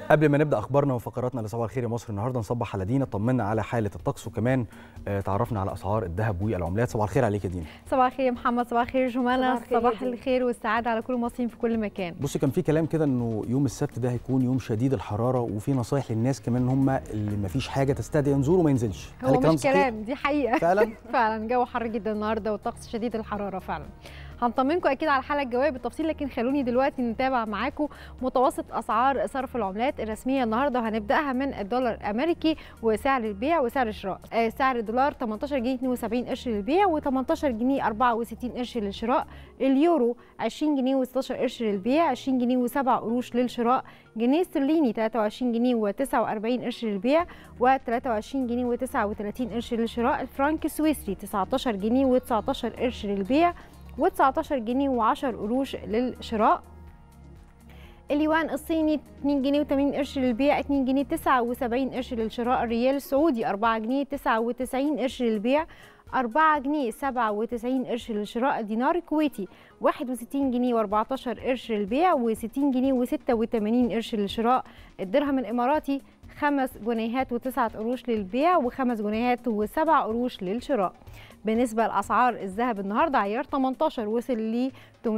قبل ما نبدا اخبارنا وفقراتنا لصباح الخير يا مصر النهارده نصبح على دينا طمنا على حاله الطقس وكمان آه، تعرفنا على اسعار الذهب والعملات صباح الخير عليك يا دينا صباح الخير يا محمد صباح الخير يا جمانة صباح الخير يا صباح دينا. الخير والسعادة على كل المصريين في كل مكان بصي كان في كلام كده انه يوم السبت ده هيكون يوم شديد الحراره وفي نصايح للناس كمان ان هم اللي ما فيش حاجه تستدعي ينزلوا ما ينزلش هل هو الكلام مش صحيح؟ كلام دي حقيقة فعلا فعلا جو حر جدا النهارده والطقس شديد الحراره فعلا هنطمنكم اكيد على الحاله الجويه بالتفصيل لكن خلوني دلوقتي نتابع معاكم متوسط اسعار صرف العملات الرسميه النهارده وهنبداها من الدولار الامريكي وسعر البيع وسعر الشراء آه، سعر الدولار 18 جنيه 72 قرش للبيع و18 جنيه 64 قرش للشراء اليورو 20 جنيه و16 قرش للبيع 20 جنيه و7 قروش للشراء جنيه استرليني 23 جنيه و49 قرش للبيع و23 جنيه و39 قرش للشراء الفرنك السويسري 19 جنيه و19 قرش للبيع و19 جنيه و10 قروش للشراء اليوان الصيني 2 جنيه و80 قرش للبيع 2 جنيه 79 قرش للشراء الريال السعودي 4 جنيه 99 قرش للبيع 4 جنيه 97 قرش للشراء الدينار الكويتي 61 جنيه و14 قرش للبيع و60 جنيه و86 قرش للشراء الدرهم الإماراتي 5 جنيهات و9 قروش للبيع و5 جنيهات و7 قروش للشراء بالنسبة لأسعار الذهب النهاردة عيار 18 وصل ل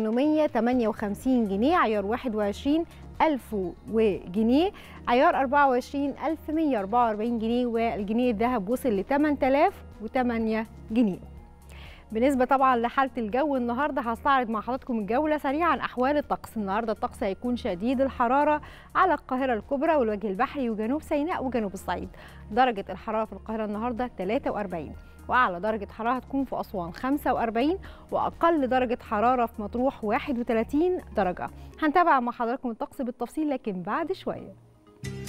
858 جنيه عيار 21 ألف وجنيه عيار 24 1144 جنيه والجنيه الذهب وصل ل 8008 جنيه بالنسبة طبعا لحالة الجو النهاردة هستعرض مع حضراتكم الجولة سريعا أحوال الطقس النهاردة الطقس هيكون شديد الحرارة على القاهرة الكبرى والوجه البحري وجنوب سيناء وجنوب الصعيد درجة الحرارة في القاهرة النهاردة 43 وأعلى درجة حرارة هتكون في أسوان 45 وأقل درجة حرارة في مطروح 31 درجة هنتابع مع حضراتكم الطقس بالتفصيل لكن بعد شوية